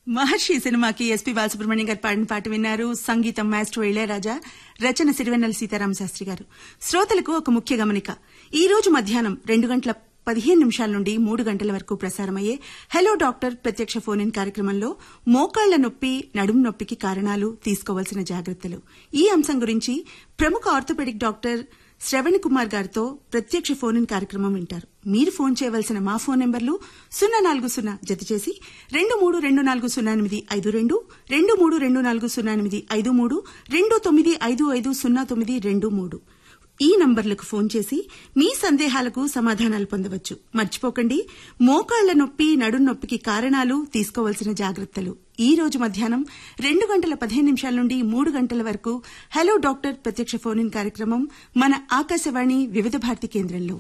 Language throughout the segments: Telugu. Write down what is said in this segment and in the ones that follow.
మహర్షి సినిమాకి ఎస్పీ బాలసుబ్రహ్మణ్యం గారు పాడిన పాట విన్నారు సంగీతం మాస్టర్ ఇళయరాజా రచన సిరివెన్నెల సీతారామ శాస్త్రి గారు శ్రోతలకు ఒక ముఖ్య గమనిక ఈ రోజు మధ్యాహ్నం రెండు గంటల పదిహేను నిమిషాల నుండి మూడు గంటల వరకు ప్రసారమయ్యే హలో డాక్టర్ ప్రత్యక్ష ఫోన్ ఇన్ కార్యక్రమంలో మోకాళ్ల నొప్పి నడుము నొప్పికి కారణాలు తీసుకోవాల్సిన జాగ్రత్తలు ఈ అంశం గురించి ప్రముఖ ఆర్థోపెడిక్ డాక్టర్ శ్రవణ్ కుమార్ గారితో ప్రత్యక్ష ఫోన్ ఇన్ కార్యక్రమం వింటారు మీరు ఫోన్ చేయవలసిన మా ఫోన్ నెంబర్లు సున్నా నాలుగు సున్నా జత చేసి రెండు మూడు రెండు నాలుగు సున్నా ఎనిమిది ఐదు రెండు రెండు మూడు రెండు నాలుగు సున్నా ఎనిమిది ఐదు మూడు రెండు తొమ్మిది ఐదు ఐదు సున్నా తొమ్మిది రెండు మూడు ఈ నంబర్లకు ఫోన్ చేసి మీ సందేహాలకు సమాధానాలు పొందవచ్చు మర్చిపోకండి మోకాళ్ల నొప్పి నడుం నొప్పికి కారణాలు తీసుకోవాల్సిన జాగ్రత్తలు ఈ రోజు మధ్యాహ్నం రెండు గంటల పదిహేను నిమిషాల నుండి మూడు గంటల వరకు హలో డాక్టర్ ప్రత్యక్ష ఫోన్ ఇన్ కార్యక్రమం మన ఆకాశవాణి వివిధ భారతి కేంద్రంలో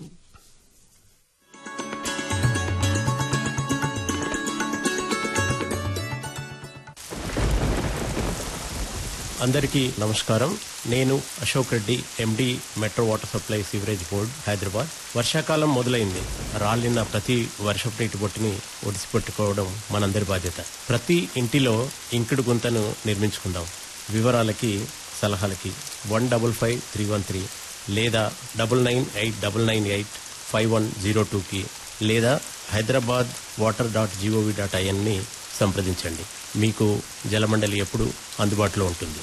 అందరికీ నమస్కారం నేను Ashok Reddy MD metro water supply sewerage board Hyderabad వర్షాకాలం మొదలైంది రాలిన ప్రతి వర్షపు నీటి బొట్టుని ఒడిసిపెట్టుకోవడం మనందరి బాధ్యత ప్రతి ఇంటిలో ఇంకుడు గుంతను నిర్మించుకుందాం వివరాలకి సలహాలకి one double five three one three లేదా double nine eight double nine eight five one zero టూకి లేదా Hyderabad water dot gov dot ఐఎన్ని సంప్రదించండి మీకు జలమండలి ఎప్పుడు అందుబాటులో ఉంటుంది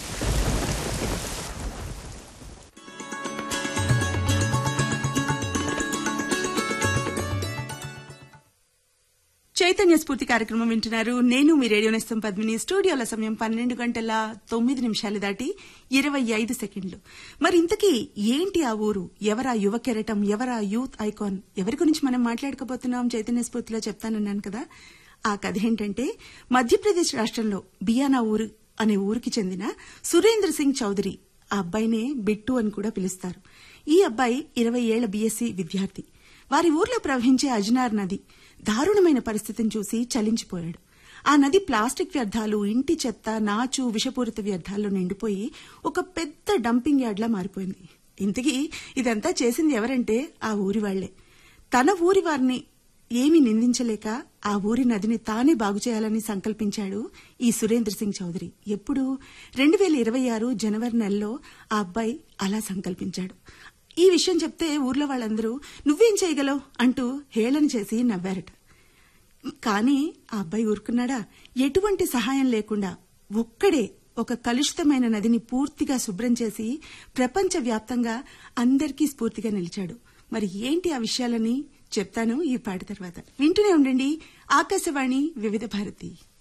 చైతన్య స్ఫూర్తి కార్యక్రమం వింటున్నారు నేను మీ రేడియో నేస్తం పద్మిని స్టూడియోల సమయం పన్నెండు గంటల తొమ్మిది నిమిషాలు దాటి ఇరవై ఐదు సెకండ్లు మరి ఇంతకీ ఏంటి ఆ ఊరు ఎవరా యువ కెరటం ఎవరా యూత్ ఐకాన్ ఎవరి గురించి మనం మాట్లాడకపోతున్నాం చైతన్య స్ఫూర్తిలో చెప్తానన్నాను కదా ఆ కథ ఏంటంటే మధ్యప్రదేశ్ రాష్ట్రంలో బియానా ఊరు అనే ఊరికి చెందిన సురేంద్ర సింగ్ చౌదరి ఆ అబ్బాయినే బిట్టు అని కూడా పిలుస్తారు ఈ అబ్బాయి ఇరవై ఏళ్ల బీఎస్సీ విద్యార్థి వారి ఊర్లో ప్రవహించే అజ్నార్ నది దారుణమైన పరిస్థితిని చూసి చలించిపోయాడు ఆ నది ప్లాస్టిక్ వ్యర్థాలు ఇంటి చెత్త నాచు విషపూరిత వ్యర్థాల్లో నిండిపోయి ఒక పెద్ద డంపింగ్ యార్డ్లా మారిపోయింది ఇంతకీ ఇదంతా చేసింది ఎవరంటే ఆ ఊరి వాళ్లే తన ఊరి వారిని ఏమీ నిందించలేక ఆ ఊరి నదిని తానే బాగు చేయాలని సంకల్పించాడు ఈ సురేంద్ర సింగ్ చౌదరి ఎప్పుడు రెండు వేల ఇరవై ఆరు జనవరి నెలలో ఆ అబ్బాయి అలా సంకల్పించాడు ఈ విషయం చెప్తే ఊర్లో వాళ్ళందరూ నువ్వేం చేయగలవు అంటూ హేళన చేసి నవ్వారట కానీ ఆ అబ్బాయి ఊరుకున్నాడా ఎటువంటి సహాయం లేకుండా ఒక్కడే ఒక కలుషితమైన నదిని పూర్తిగా శుభ్రం చేసి ప్రపంచవ్యాప్తంగా అందరికీ స్ఫూర్తిగా నిలిచాడు మరి ఏంటి ఆ విషయాలని చెప్తాను ఈ పాట తర్వాత వింటూనే ఉండండి ఆకాశవాణి వివిధ భారతి